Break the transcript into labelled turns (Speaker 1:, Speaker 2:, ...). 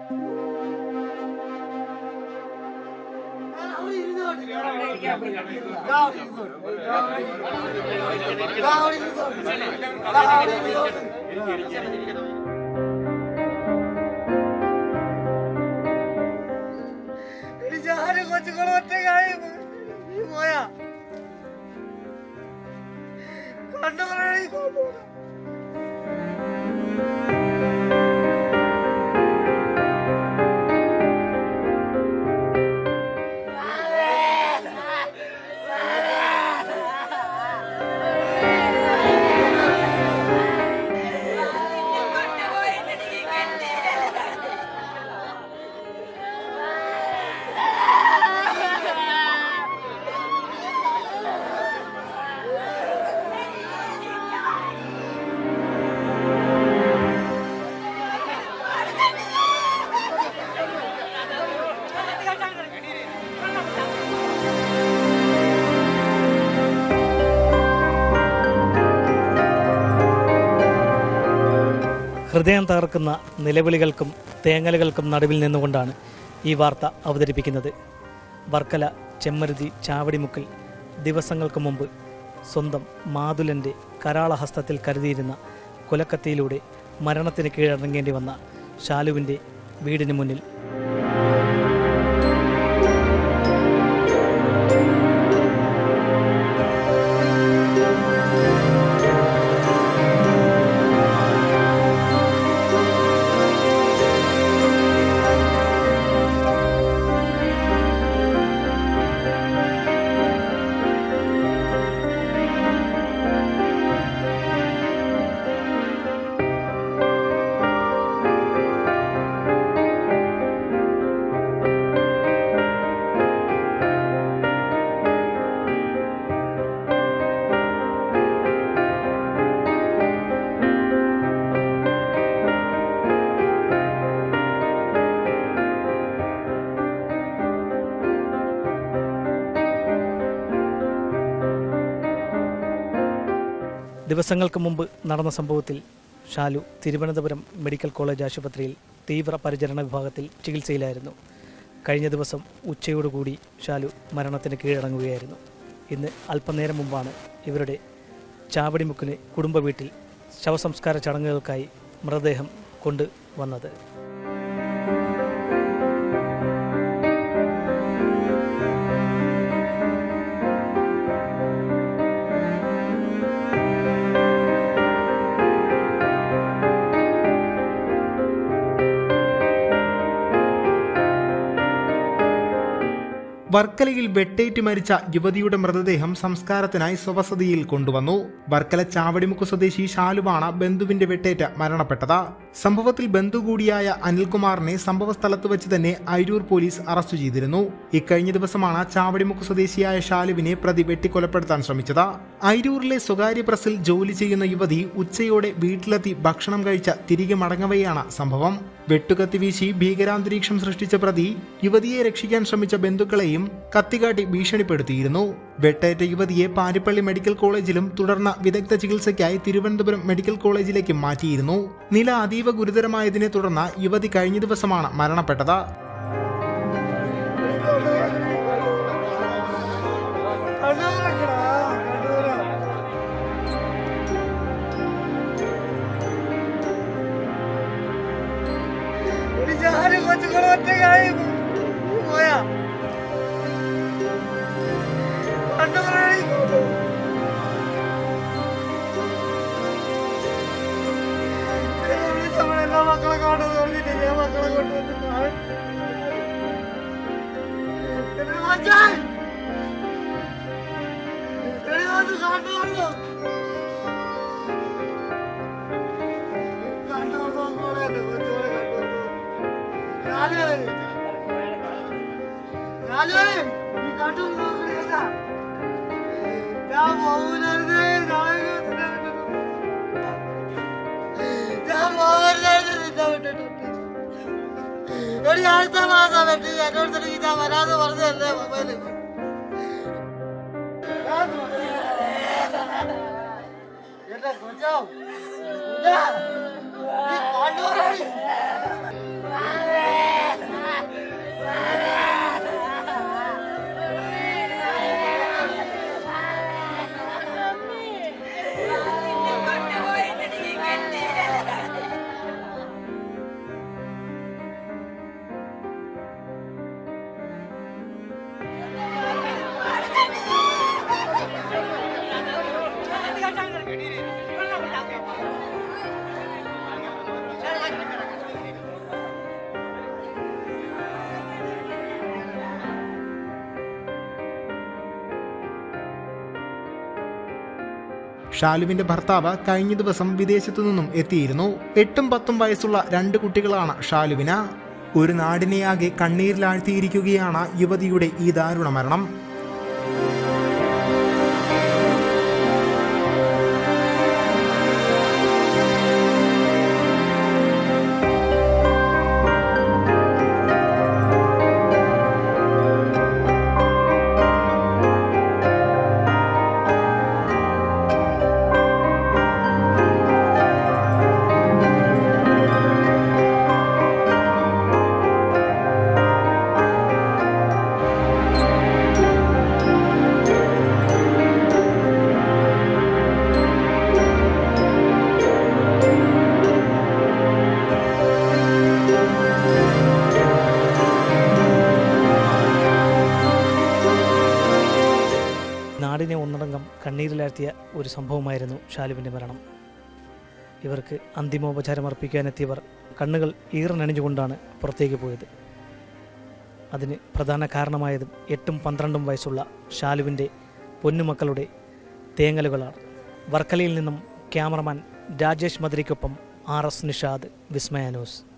Speaker 1: ഞാനും കൊച്ചുങ്ങളും ഒറ്റക്കായി പോയാ കണ്ടു പറയണേ
Speaker 2: ഹൃദയം തകർക്കുന്ന നിലവിളികൾക്കും തേങ്ങലുകൾക്കും നടുവിൽ നിന്നുകൊണ്ടാണ് ഈ വാർത്ത അവതരിപ്പിക്കുന്നത് വർക്കല ചെമ്മരുതി ചാവടിമുക്കിൽ ദിവസങ്ങൾക്ക് മുമ്പ് സ്വന്തം മാതുലൻ്റെ കരാളഹസ്തത്തിൽ കരുതിയിരുന്ന കൊലക്കത്തിയിലൂടെ മരണത്തിന് കീഴടങ്ങേണ്ടി വന്ന ഷാലുവിൻ്റെ വീടിന് മുന്നിൽ ദിവസങ്ങൾക്ക് മുമ്പ് നടന്ന സംഭവത്തിൽ ഷാലു തിരുവനന്തപുരം മെഡിക്കൽ കോളേജ് ആശുപത്രിയിൽ തീവ്ര പരിചരണ വിഭാഗത്തിൽ ചികിത്സയിലായിരുന്നു കഴിഞ്ഞ ദിവസം ഉച്ചയോടുകൂടി ഷാലു മരണത്തിന് കീഴടങ്ങുകയായിരുന്നു ഇന്ന് അല്പനേരം മുമ്പാണ് ഇവരുടെ ചാവടിമുക്കിന് കുടുംബ വീട്ടിൽ ശവസംസ്കാര ചടങ്ങുകൾക്കായി മൃതദേഹം കൊണ്ടുവന്നത്
Speaker 3: വർക്കലയിൽ വെട്ടേറ്റ് മരിച്ച യുവതിയുടെ മൃതദേഹം സംസ്കാരത്തിനായി സ്വവസതിയിൽ കൊണ്ടുവന്നു വർക്കല ചാവടിമുക്ക് സ്വദേശി ഷാലുവാണ് ബന്ധുവിന്റെ വെട്ടേറ്റ് മരണപ്പെട്ടത് സംഭവത്തിൽ ബന്ധു കൂടിയായ അനിൽകുമാറിനെ സംഭവ സ്ഥലത്ത് വെച്ച് തന്നെ അരൂർ പോലീസ് അറസ്റ്റ് ചെയ്തിരുന്നു ഇക്കഴിഞ്ഞ ദിവസമാണ് ചാവടിമുക്ക് സ്വദേശിയായ ഷാലുവിനെ പ്രതി വെട്ടിക്കൊലപ്പെടുത്താൻ ശ്രമിച്ചത് അരൂരിലെ സ്വകാര്യ പ്രസിൽ ജോലി ചെയ്യുന്ന യുവതി ഉച്ചയോടെ വീട്ടിലെത്തി ഭക്ഷണം കഴിച്ച തിരികെ മടങ്ങവെയാണ് സംഭവം വെട്ടുകത്തി വീശി ഭീകരാന്തരീക്ഷം സൃഷ്ടിച്ച പ്രതി യുവതിയെ രക്ഷിക്കാൻ ശ്രമിച്ച ബന്ധുക്കളെയും കത്തികാട്ടി ഭീഷണിപ്പെടുത്തിയിരുന്നു വെട്ടേറ്റ യുവതിയെ പാരിപ്പള്ളി മെഡിക്കൽ കോളേജിലും തുടർന്ന് വിദഗ്ധ ചികിത്സയ്ക്കായി തിരുവനന്തപുരം മെഡിക്കൽ കോളേജിലേക്കും മാറ്റിയിരുന്നു നില അതീവ ഗുരുതരമായതിനെ തുടർന്ന് യുവതി കഴിഞ്ഞ ദിവസമാണ് മരണപ്പെട്ടത്
Speaker 1: കണ്ണൂരക്കടാ കണ്ണൂരാ ഒരു ഞാനും കൊച്ചുങ്ങളും ഒറ്റക്കായി പോയാ കണ്ടു പറയണേ എല്ലാ മക്കളെ കാണുന്നത് പറഞ്ഞിട്ട് ഞാൻ മക്കളെ കൊണ്ടുവന്നിട്ട് എന്നെ മാറ്റാൻ എഴുതാന്ന് കണ്ടുകൊള്ളു കണ്ടുകൊള്ളു മോളെ എന്റെ കൊച്ചുമോളെ കണ്ടുകൊള്ളു ഞാനേ ഞാനേ നീ കണ്ടുകൊള്ളു ഞാൻ പോകൂലേ ഞാൻ പോകരുതേ നിന്നെ വിട്ടിട്ടുണ്ട് ഒരു അടുത്ത മാസം വെട്ടി എന്നോട് തന്നെ ഞാൻ വരാതെ പറഞ്ഞതല്ലേ മൊബൈലിൽ എന്റെ കൊച്ചോ കുഞ്ഞാ, നീ കണ്ണൂരാണ്.
Speaker 3: ഷാലുവിന്റെ ഭർത്താവ് കഴിഞ്ഞ ദിവസം വിദേശത്തു നിന്നും എത്തിയിരുന്നു എട്ടും പത്തും വയസ്സുള്ള രണ്ട് കുട്ടികളാണ് ഷാലുവിന് ഒരു നാടിനെയാകെ കണ്ണീരിലാഴ്ത്തിയിരിക്കുകയാണ് യുവതിയുടെ ഈ ദാരുണ മരണം
Speaker 2: നാടിനെ ഒന്നടങ്കം കണ്ണീരിലാഴ്ത്തിയ ഒരു സംഭവമായിരുന്നു ഷാലുവിൻ്റെ മരണം ഇവർക്ക് അന്തിമോപചാരം അർപ്പിക്കാനെത്തിയവർ കണ്ണുകൾ ഈറനണിഞ്ഞുകൊണ്ടാണ് പുറത്തേക്ക് പോയത് അതിന് പ്രധാന കാരണമായതും എട്ടും പന്ത്രണ്ടും വയസ്സുള്ള ഷാലുവിൻ്റെ പൊന്നുമക്കളുടെ തേങ്ങലുകളാണ് വർക്കലയിൽ നിന്നും ക്യാമറമാൻ രാജേഷ് മധുരയ്ക്കൊപ്പം R S Nishad Vismaya news